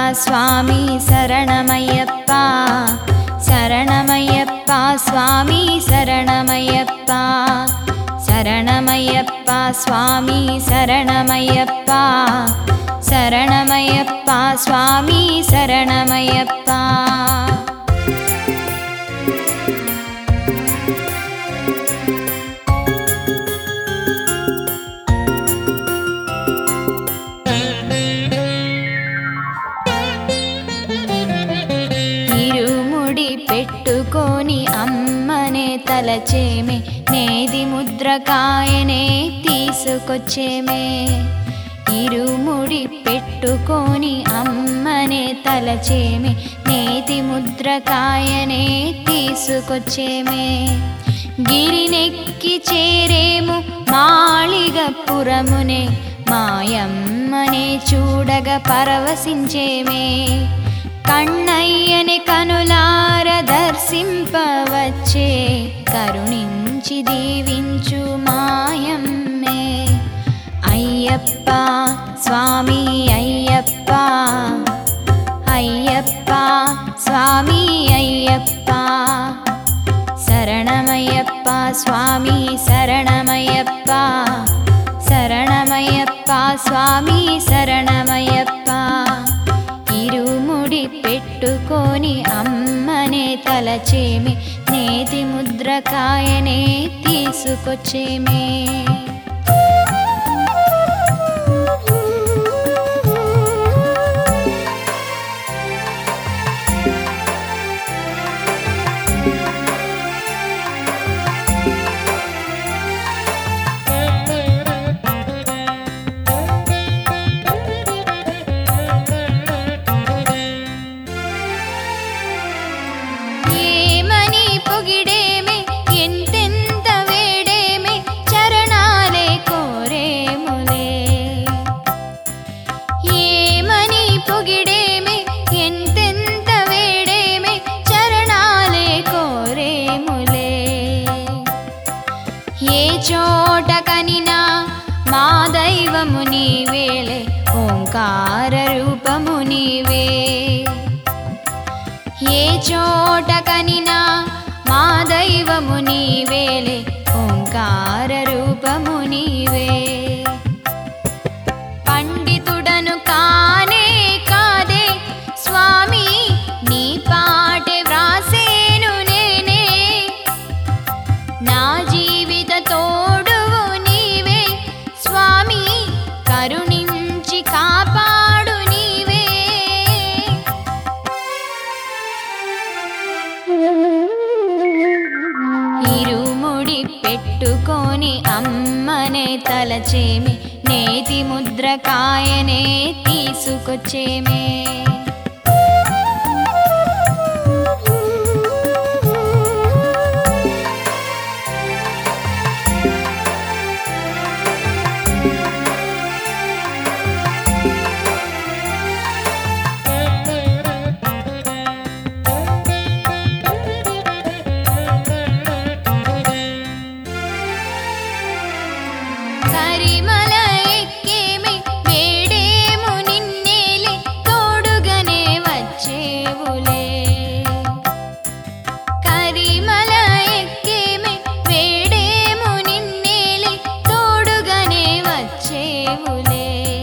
స్వామి శరణమయ్యప్ప శరణమయ్యప్ప స్వామి శరణమయ్యప్ప శరణమయ్యప్ప స్వామి శరణమయ్యప్ప శరణమయ్యప్ప స్వామి శరణమయ్యప్ప ఇరుముడి పెట్టుకొని అమ్మనే తలచేమే నేది ముద్రకాయనే తీసుకొచ్చేమే ఇరుముడి పెట్టుకొని అమ్మనే తలచేమే నేతి ముద్రకాయనే తీసుకొచ్చేమే గిరినెక్కి చేరేము మాళిగపురమునే మాయమ్మనే చూడగ పరవశించేమే కన్నయ్యని కనులార దర్శింపవచ్చే కరుణించి దీవించు మాయమ్మే అయ్యప్ప స్వామి అయ్యప్ప అయ్యప్ప స్వామి అయ్యప్ప శరణమయ్యప్ప స్వామి శరణమయ్యప్ప శరణమయ్యప్ప స్వామి శరణమయ్యప్ప ఇరుముడి పెట్టుకొని అమ్మనే తలచేమి నేతి ముద్రకాయనే తీసుకొచ్చేమే ఏమని పొగిడేమే ఎంతెంత వేడేమే చరణాలే కోరేములే ఏమని పొగిడేమే ఎంతెంత వేడేమే చరణాలే కోరేములే ఏ చోట కనినా మా దైవము నీవేలే ఓంకార రూపము నీవే ఏ చోట కనినా మా దైవము నీవేలే ఓంకార రూపము నీవే పండితుడను కానే కాదే స్వామి నీ పాటే వ్రాసేను నేనే నా జీవిత తోడువు నీవే స్వామి కరుణించి కాపాడు నీవే ఇరుముడి పెట్టుకొని అమ్మనే తలచేమి నేతి ముద్రకాయనే తీసుకొచ్చేమే కరిమల ఎక్కేమి వేడేము నిన్నేలే తోడుగనే వచ్చేవులే కరిమల ఎక్కేమి వేడేము నిన్నేలే తోడుగనే వచ్చేవులే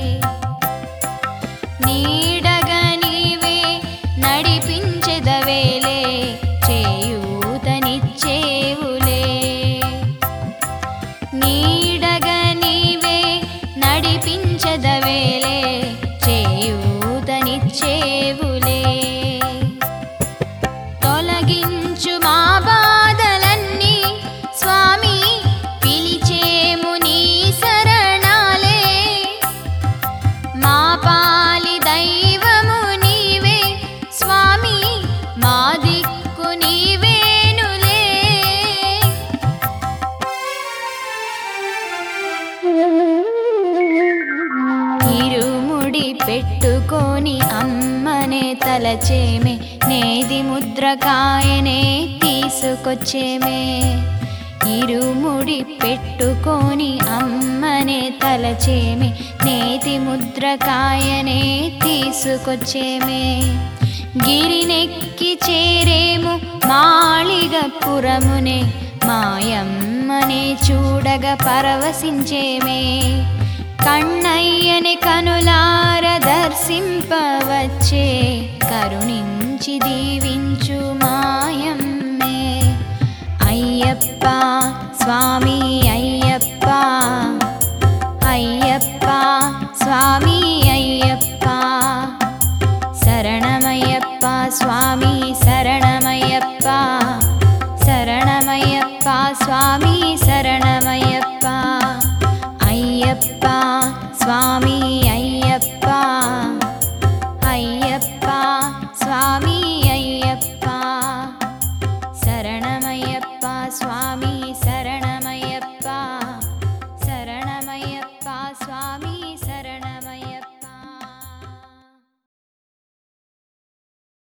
నీడగా నీవే నడిపించెదవేలే చేయూతనిచ్చేవులే నీడగా నీవే నడిపించదవేలే చేయూతనిచ్చేవులే తొలగించు మా బాధలన్నీ స్వామి పిలిచేము నీ శరణాలే మా పాలి దైవము నీవే స్వామి మా దిక్కు నీవేనులే ఇరుముడి పెట్టుకొని అమ్మనే తలచేమే నేది ముద్రకాయనే తీసుకొచ్చేమే ఇరుముడి పెట్టుకొని అమ్మనే తలచేమే నేతి ముద్రకాయనే తీసుకొచ్చేమే గిరినెక్కి చేరేము మాళిగపురమునే మాయమ్మనే చూడగ పరవశించేమే కన్నయ్యని కనులార దర్శింపవచ్చే కరుణించి దీవించు మాయమ్మే అయ్యప్ప స్వామి అయ్యప్ప అయ్యప్ప స్వామి అయ్యప్ప శరణమయ్యప్ప స్వామి శరణమయ్యప్ప శరణమయ్యప్ప స్వామి శరణమయ్యప్ప అయ్యప్ప స్వామి అయ్యప్ప అయ్యప్ప స్వామి అయ్యప్ప శరణమయ్యప్ప స్వామి శరణ